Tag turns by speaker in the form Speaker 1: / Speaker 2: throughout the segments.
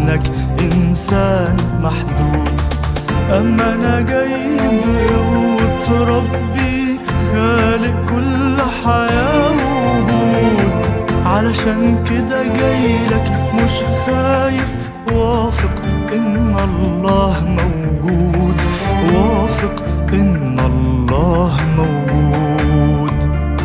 Speaker 1: انك انسان محدود اما انا جاي بقوة ربي خالق كل حياة ووجود علشان كده جايلك مش خايف واثق ان الله موجود واثق ان الله موجود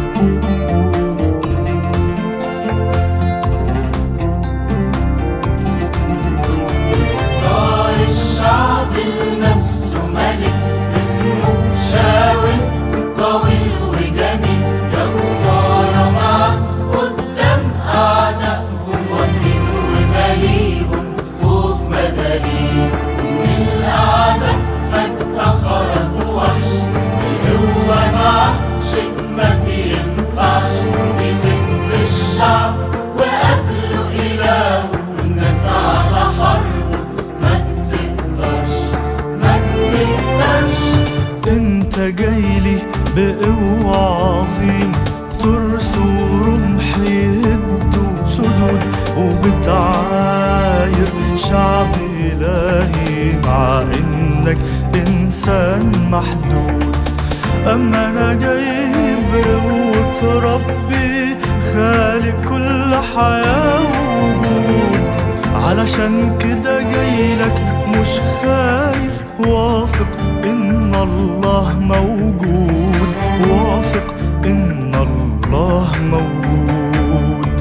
Speaker 2: دار الشعب لنفسه ملك اسمه شاول طويل وجميل يا خسارة معاه قدام أعدائهم واقفين وماليهم خوف مدني ومن الأعداء فجأة خرج وحش القوة معاه شيء ما بينفعش بيسب الشعب وقبله إله والناس على حربه ما بتقدرش ما بتقدرش
Speaker 1: انت جايلي بقوة عظيمة ترس ورمح يهدوا سدود وبتعاير شعب إلهي مع إنك إنسان محدود أما أنا جاي بقوة ربي خالق كل حياة ووجود علشان كده جايلك مش خايف واثق ان الله موجود واثق ان الله موجود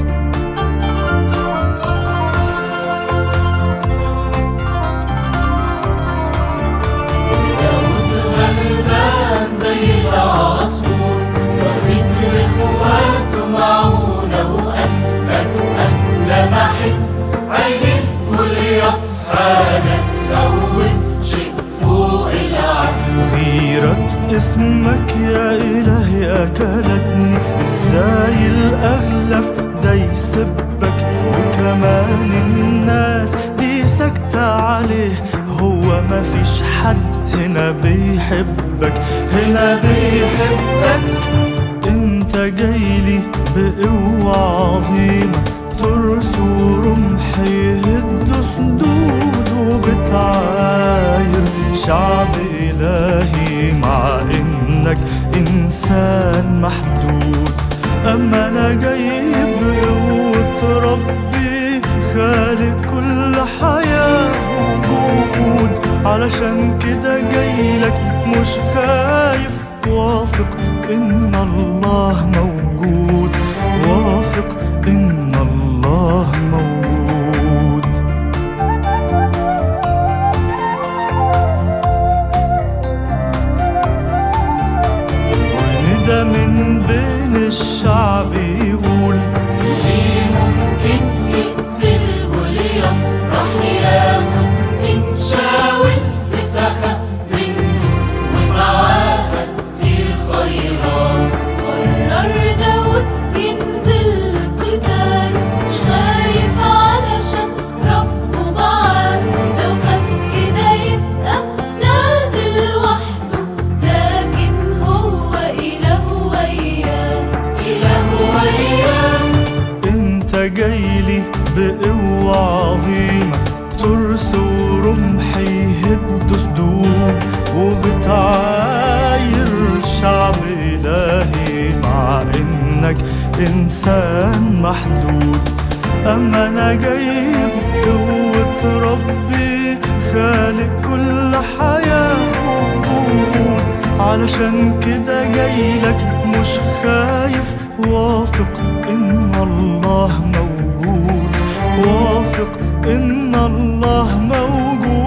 Speaker 2: داود غلبان زي العصفور واخد لاخواته معونة وقت فجأة لمحت عينيه جولياط حاجة تخوف شيء فوق العقل
Speaker 1: غيرة اسمك يا إلهي أكلتني ازاي الأغلف ده يسبك وكمان الناس دي ساكتة عليه هو مفيش حد هنا بيحبك هنا بيحبك انت جايلي بقوة عظيمة ترس ورمح يهد صدود وبتعاير شعب إلهي مع إنك إنسان محدود أما أنا جاي بقوة ربي خالق كل حياة وجود علشان كده جايلك مش خايف واثق إن الله موجود واثق إن الله موجود وندى من بين الشعب يقول
Speaker 2: اللي ممكن يقتل جولياط راح ياخد من شاول بسخاء بنته ومعاها كتير خيرات قرر داود ينزل قتال مش خايف علشان ربه معاه لو خاف كده يبقى نازل وحده لكن هو إله وياه إله وياه
Speaker 1: انت جايلي بقوة عظيمة ترس ورمح يهد سدود وبتعاير شعب إلهي مع إنك إنسان محدود أما أنا جاي بقوة ربي خالق كل حياة وجود علشان كده جايلك مش خايف واثق إن الله موجود واثق إن الله موجود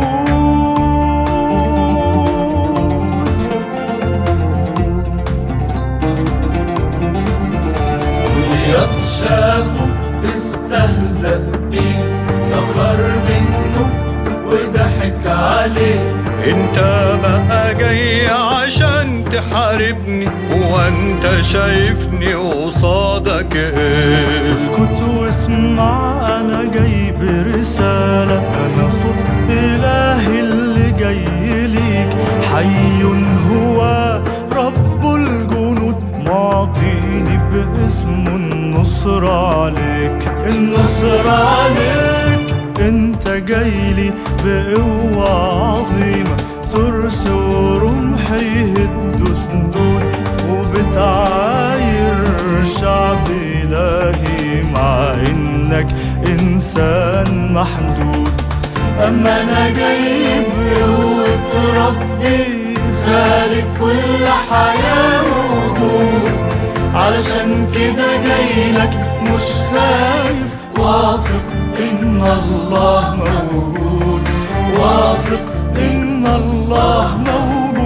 Speaker 3: جولياط شافه استهزأ بيه سخر منه وضحك عليه
Speaker 4: انت بقى جاي عشان تحاربني هو انت شايفني قصادك ايه
Speaker 1: اسكت واسمع انا جاي برسالة انا صوت الهي اللي جاي ليك حي هو رب الجنود معطيني باسمه النصر عليك النصر عليك انت جايلي بقوة عظيمة ترس ورمح يهدوا سدود وبتعاير شعب إلهي مع إنك إنسان محدود أما أنا جاي بقوة ربي خالق كل حياة ووجود علشان كده جايلك مش خايف واثق إن الله موجود واثق إن الله موجود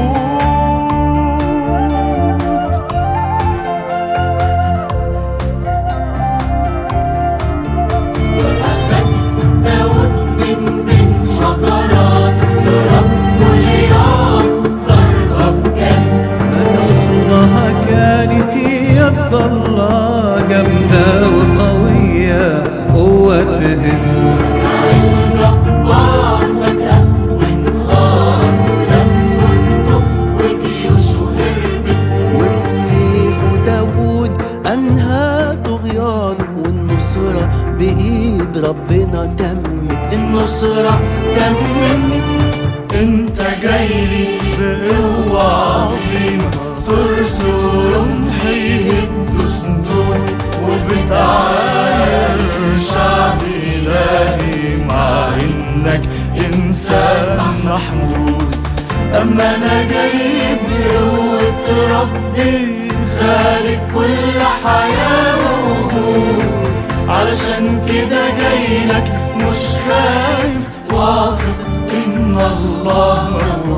Speaker 2: داود من بين حضارات ضرب جولياط ضربة بجد
Speaker 3: أصلها كانت يد الله جامدة وقوية قوة تهد
Speaker 2: الجبار فجأة وانهار دم جنده وجيوشه هربت
Speaker 5: وبسيفه داوود أنهى طغيانه والنصرة بإيد ربنا تمت
Speaker 2: النصرة تمت
Speaker 1: انت جايلي بقوة عظيمة ترس ورمح يهدوا سدود وبتعاير شعب إلهي مع إنك إنسان محدود أما أنا جاي بقوة ربي خالق كل حياة ووجود علشان كده جايلك مش خايف واثق إن الله موجود